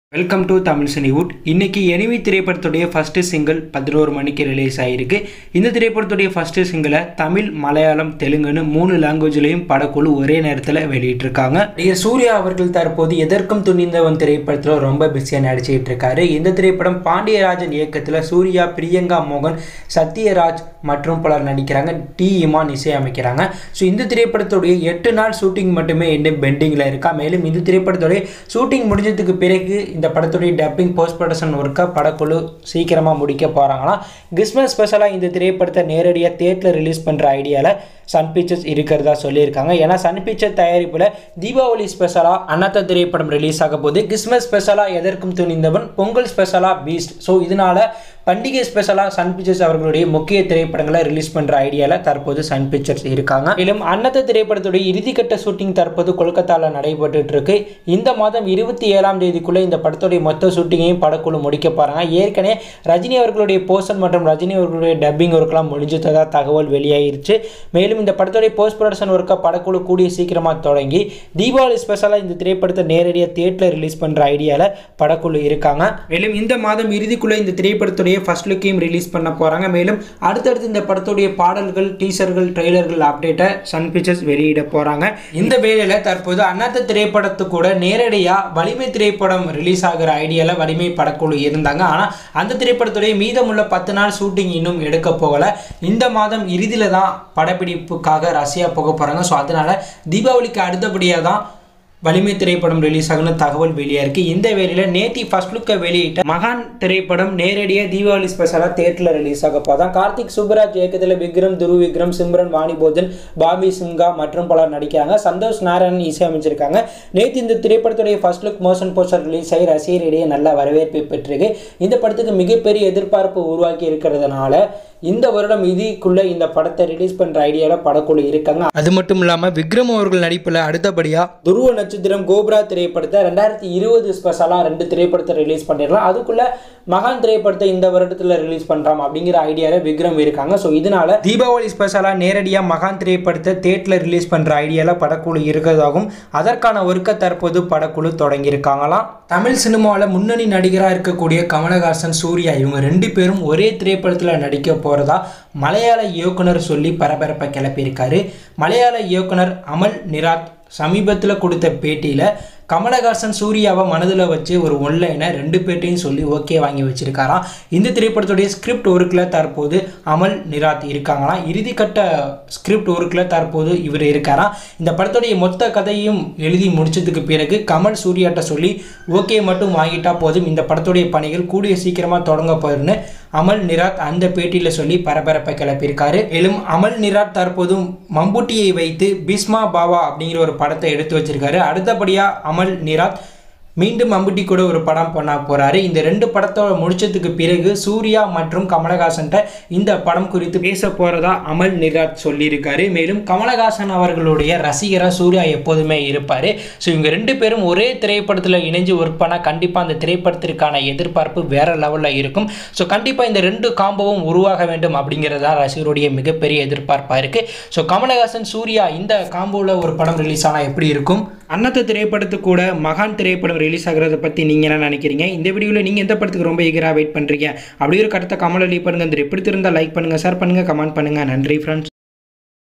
welcome to Tamil Cinewood இன்னைக்கு Enemy திரைப்படத்துடைய first single பதினோரு மணிக்கு ரிலீஸ் ஆகிருக்கு இந்த திரைப்படத்துடைய ஃபர்ஸ்ட் சிங்கிளை தமிழ் மலையாளம் தெலுங்குன்னு மூணு லாங்குவேஜ்லையும் படக்குழு ஒரே நேரத்தில் வெளியிட்டிருக்காங்க நடிகர் சூர்யா அவர்கள் தற்போது எதற்கும் துணிந்தவன் திரைப்படத்தில் ரொம்ப பிஸியாக நடிச்சிட்டு இருக்காரு இந்த திரைப்படம் பாண்டியராஜன் இயக்கத்தில் சூர்யா பிரியங்கா மோகன் சத்யராஜ் மற்றும் பலர் நடிக்கிறாங்க டி இமான் இசையமைக்கிறாங்க ஸோ இந்த திரைப்படத்துடைய எட்டு நாள் ஷூட்டிங் மட்டுமே இன்னும் பெண்டிங்கில் இருக்கா மேலும் இந்த திரைப்படத்துடைய ஷூட்டிங் முடிஞ்சதுக்கு பிறகு இந்த படத்துடைய டப்பிங் போஸ்ட் ப்ரொடக்ஷன் ஒர்க்கை படக்குழு சீக்கிரமாக முடிக்க போகிறாங்களாம் கிறிஸ்மஸ் ஸ்பெஷலாக இந்த திரைப்படத்தை நேரடியாக தேட்டரில் ரிலீஸ் பண்ணுற ஐடியாவில் சன் பிக்சர்ஸ் இருக்கிறதா சொல்லியிருக்காங்க ஏன்னா சன் பிக்சர் தயாரிப்பில் தீபாவளி ஸ்பெஷலாக அன்னத்த திரைப்படம் ரிலீஸ் ஆக போது கிறிஸ்மஸ் ஸ்பெஷலாக எதற்கும் துணிந்தவன் பொங்கல் ஸ்பெஷலாக பீஸ்ட் ஸோ இதனால பண்டிகை ஸ்பெஷலாக சன் பிக்சர்ஸ் அவர்களுடைய முக்கிய திரைப்படங்களை ரிலீஸ் பண்ணுற ஐடியாவில் தற்போது சன் பிக்சர்ஸ் இருக்காங்க மேலும் அன்னத்த திரைப்படத்துடைய இறுதிக்கட்ட ஷூட்டிங் தற்போது கொல்கத்தாவில் நடைபெற்றுட்டு இருக்கு இந்த மாதம் இருபத்தி ஏழாம் தேதிக்குள்ளே இந்த படத்துடைய மொத்த ஷூட்டிங்கையும் படக்குழு முடிக்க போகிறாங்க ஏற்கனவே ரஜினி அவர்களுடைய போஸ்டர் மற்றும் ரஜினி அவர்களுடைய டப்பிங் ஒர்க்லாம் முடிஞ்சதாக தகவல் வெளியாயிருச்சு மேலும் இந்த படத்துடைய போஸ்ட் ப்ரொடக்ஷன் ஒர்க்கை படக்குழு கூடிய சீக்கிரமாக தொடங்கி தீபாவளி ஸ்பெஷலாக இந்த திரைப்படத்தை நேரடியாக தியேட்டரில் ரிலீஸ் பண்ணுற ஐடியாவில் படக்குழு இருக்காங்க மேலும் இந்த மாதம் இறுதிக்குள்ளே இந்த திரைப்படத்துடைய ஃபர்ஸ்ட் லுக்கையும் ரிலீஸ் பண்ண போகிறாங்க மேலும் அடுத்தடுத்து இந்த படத்துடைய பாடல்கள் டீசர்கள் ட்ரெய்லர்கள் அப்டேட்டை சன் பிக்சர்ஸ் வெளியிட போகிறாங்க இந்த வேளையில் தற்போது அண்ணாத்த திரைப்படத்து கூட நேரடியாக வலிமை திரைப்படம் ரிலீஸ் ஆகிற ஐடியாவில் வலிமை படக்குழு இருந்தாங்க ஆனால் அந்த திரைப்படத்துடைய மீதமுள்ள பத்து நாள் ஷூட்டிங் இன்னும் எடுக்க போகலை இந்த மாதம் இறுதியில் தான் படப்பிடிப்புக்காக ரஷ்யா போக போகிறாங்க ஸோ அதனால் தீபாவளிக்கு அடுத்தபடியாக தான் வலிமை திரைப்படம் ரிலீஸ் ஆகுன தகவல் வெளியாக இருக்குது இந்த வேலையில் நேத்தி ஃபர்ஸ்ட் லுக்கை வெளியிட்ட மகான் திரைப்படம் நேரடியாக தீபாவளி ஸ்பெஷலாக தேட்டரில் ரிலீஸ் ஆக போதான் கார்த்திக் சுப்ராஜ் இயக்கத்தில் விக்ரம் துரு விக்ரம் சிம்ரன் வாணிபோஜன் பாபி சிங்கா மற்றும் பலர் நடிக்கிறாங்க சந்தோஷ் நாராயணன் இசையமைச்சிருக்காங்க நேற்று இந்த திரைப்படத்துடைய first look motion poster release ஆகி ரசிகரிடையே நல்ல வரவேற்பு பெற்றிருக்கு இந்த படத்துக்கு மிகப்பெரிய எதிர்பார்ப்பு உருவாக்கி இருக்கிறதுனால இந்த வருடம் இதிக்குள்ளே இந்த படத்தை ரிலீஸ் பண்ணுற ஐடியாவில் படக்குழு இருக்காங்க அது மட்டும் இல்லாமல் விக்ரம் அவர்கள் நடிப்பில் அடுத்தபடியாக துருவ நட்சத்திரம் கோப்ரா திரைப்படத்தை ரெண்டாயிரத்தி இருபது ஸ்பெஷலாக ரெண்டு திரைப்படத்தை ரிலீஸ் பண்ணிடலாம் அதுக்குள்ளே மகான் திரைப்படத்தை இந்த வருடத்தில் ரிலீஸ் பண்ணுறோம் அப்படிங்கிற ஐடியாவில் விக்ரம் இருக்காங்க ஸோ இதனால தீபாவளி ஸ்பெஷலாக நேரடியாக மகான் திரைப்படத்தை தேட்டரில் ரிலீஸ் பண்ணுற ஐடியாவில் படக்குழு இருக்கிறதாகவும் அதற்கான ஒர்க்கை தற்போது படக்குழு தொடங்கியிருக்காங்களாம் தமிழ் சினிமாவில் முன்னணி நடிகராக இருக்கக்கூடிய கமலஹாசன் சூர்யா இவங்க ரெண்டு பேரும் ஒரே திரைப்படத்தில் நடிக்க போகிறதா மலையாள இயக்குனர் சொல்லி பரபரப்பை கிளப்பியிருக்காரு மலையாள இயக்குனர் அமல் நிராத் சமீபத்தில் கொடுத்த பேட்டியில் கமலஹாசன் சூர்யாவை மனதில் வச்சு ஒரு ஒன்லைனை ரெண்டு பேர்ட்டையும் சொல்லி ஓகே வாங்கி வச்சிருக்காராம் இந்த திரைப்படத்துடைய ஸ்கிரிப்ட் ஒர்க்கில் தற்போது அமல் நிராத் இருக்காங்களாம் இறுதிக்கட்ட ஸ்கிரிப்ட் ஒர்க்கில் தற்போது இவர் இருக்காராம் இந்த படத்துடைய மொத்த கதையும் எழுதி முடிச்சதுக்கு பிறகு கமல் சூர்யாட்ட சொல்லி ஓகே மட்டும் வாங்கிட்டா போதும் இந்த படத்துடைய பணிகள் கூடிய சீக்கிரமாக தொடங்க போகுதுன்னு அமல் நிராத் அந்த பேட்டியில் சொல்லி பரபரப்பை கிளப்பியிருக்காரு மேலும் அமல் நிராத் தற்போதும் மம்புட்டியை வைத்து பிஸ்மா பாவா அப்படிங்கிற ஒரு படத்தை எடுத்து வச்சிருக்காரு அடுத்தபடியாக அமல் நிராத் மீண்டும் அம்புட்டி கூட ஒரு படம் பண்ண போகிறாரு இந்த ரெண்டு படத்தை முடிச்சதுக்கு பிறகு சூர்யா மற்றும் கமலஹாசன்ட்ட இந்த படம் குறித்து பேச போகிறதா அமல் நிராத் சொல்லியிருக்காரு மேலும் கமலஹாசன் அவர்களுடைய ரசிகராக சூர்யா எப்போதுமே இருப்பார் ஸோ இவங்க ரெண்டு பேரும் ஒரே திரைப்படத்தில் இணைஞ்சு ஒர்க் பண்ணால் கண்டிப்பாக அந்த திரைப்படத்திற்கான எதிர்பார்ப்பு வேற லெவலில் இருக்கும் ஸோ கண்டிப்பாக இந்த ரெண்டு காம்போவும் உருவாக வேண்டும் அப்படிங்கிறதா ரசிகருடைய மிகப்பெரிய எதிர்பார்ப்பாக இருக்குது ஸோ கமலஹாசன் சூர்யா இந்த காம்போவில் ஒரு படம் ரிலீஸ் ஆனால் எப்படி இருக்கும் அன்னத்த திரைப்படத்து கூட மகான் திரைப்படம் ரிலீஸ் ஆகிறத பற்றி நீங்கள் என்ன நினைக்கிறீங்க இந்த வீடியோவில் நீங்கள் எந்த படத்துக்கு ரொம்ப ஈகராக வெயிட் பண்ணுறீங்க அப்படி ஒரு கருத்தை கமலை லீவ் பண்ணுங்கள் இந்த எப்படி இருந்தால் லைக் பண்ணுங்கள் ஷேர் பண்ணுங்கள் கமெண்ட் பண்ணுங்கள் நன்றி ஃப்ரெண்ட்ஸ்